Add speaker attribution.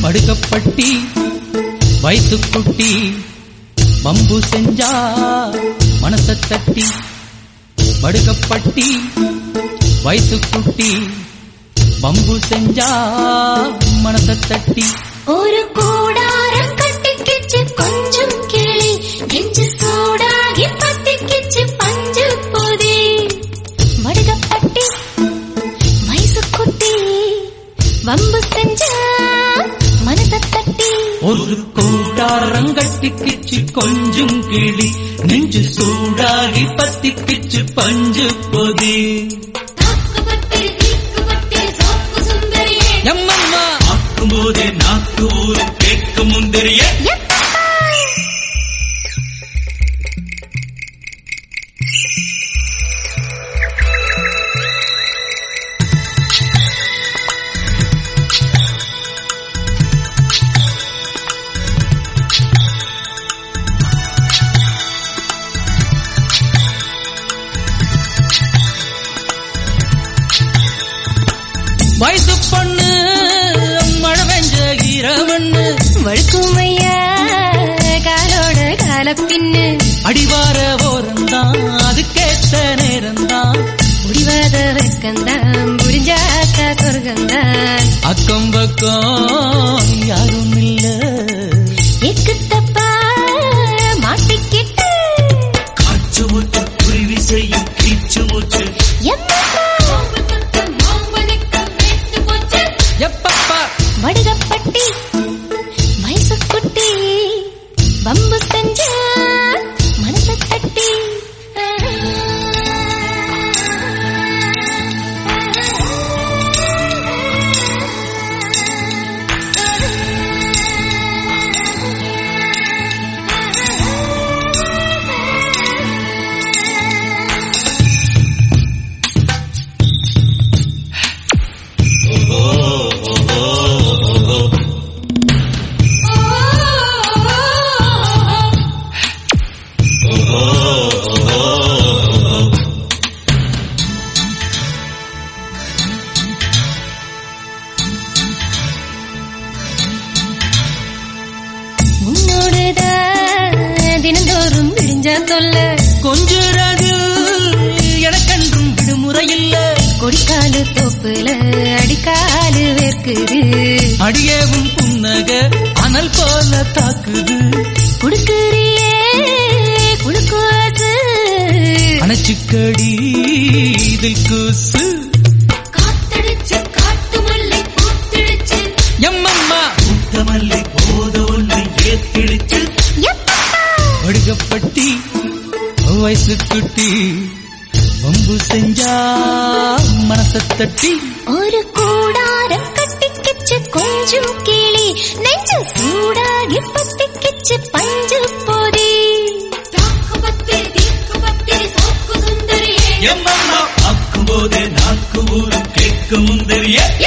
Speaker 1: படுக்கப்பட்டி வயசு குட்டி பம்பு செஞ்சா மனச தட்டி படுக்கப்பட்டி வயசு குட்டி பம்பு செஞ்சா மனச தட்டி
Speaker 2: ஒரு கூடாரம் கட்டிக்கிச்சு கொஞ்சம் கிளி நெஞ்சு சூடாகி பத்திக்கிச்சு பஞ்சு பொதி வடுகப்பட்டி வயசு குட்டி வம்பு செஞ்சா மனச தட்டி
Speaker 1: ஒரு கூட்டாரங்கட்டிக்கிச்சு கொஞ்சம் கிளி நெஞ்சு சூடாகி பத்திக்கிச்சு பஞ்சு பொதி
Speaker 2: தாக்கு பத்திரி தீக்கு பத்திரி சோக்கு சுந்தரியே
Speaker 1: எம்மம்மா ஆக்கும்போதே நாக்கு ஊரு கேட்கும் முந்திரிய வயசு பொண்ணு மழை பெஞ்ச ஈரமண்ணு
Speaker 2: வழுக்குமையா காலோட கால பின்னு
Speaker 1: அடிவார ஓரம்தான் அதுக்கேத்த நேரம்தான்
Speaker 2: முடிவாத வெக்கந்தான் புரிஞ்சாக்கா சொர்க்கந்தான்
Speaker 1: அக்கம் பக்கம் யாரும் இல்ல
Speaker 2: எக்கு தப்பா மாட்டிக்கிட்டு
Speaker 1: காற்று மூச்சு குருவி செய்யும் கீச்சு மூச்சு எப்பப்பா
Speaker 2: வடுகப்பட்டி வயசு குட்டி பம்பு செஞ்சா மனச தட்டி உன்னோடுதான் தினந்தோறும் விடிஞ்ச தொல்ல
Speaker 1: கொஞ்சிறது எனக்கென்றும் விடுமுறை இல்ல
Speaker 2: கொடிக்காலு தோப்புல அடிக்காலு வேர்க்குது
Speaker 1: அடியவும் புன்னக அனல் போல தாக்குது
Speaker 2: குடுக்குறியே குளுக்கோசு
Speaker 1: அணைச்சுக்கடி இதில் கூசு
Speaker 2: காத்தடிச்சு காட்டு மல்லி பூத்திடுச்சு
Speaker 1: எம்மம்மா முத்தமல்லி போத ஒன்று ஏத்திடுச்சு ஒடுகப்பட்டி வயசு குட்டி வம்பு செஞ்சா மனச தட்டி
Speaker 2: ஒரு கூடாரம் கட்டிக்கிச்சு கொஞ்சம் கிளி நெஞ்சு சூடாகி பத்திக்கிச்சு பஞ்சு பொதி தாக்கு பத்திரி தீக்கு பத்திரி சோக்கு சுந்தரியே
Speaker 1: எம்மம்மா ஆக்கும்போதே நாக்கு ஊரும் கேட்கும் முந்தரிய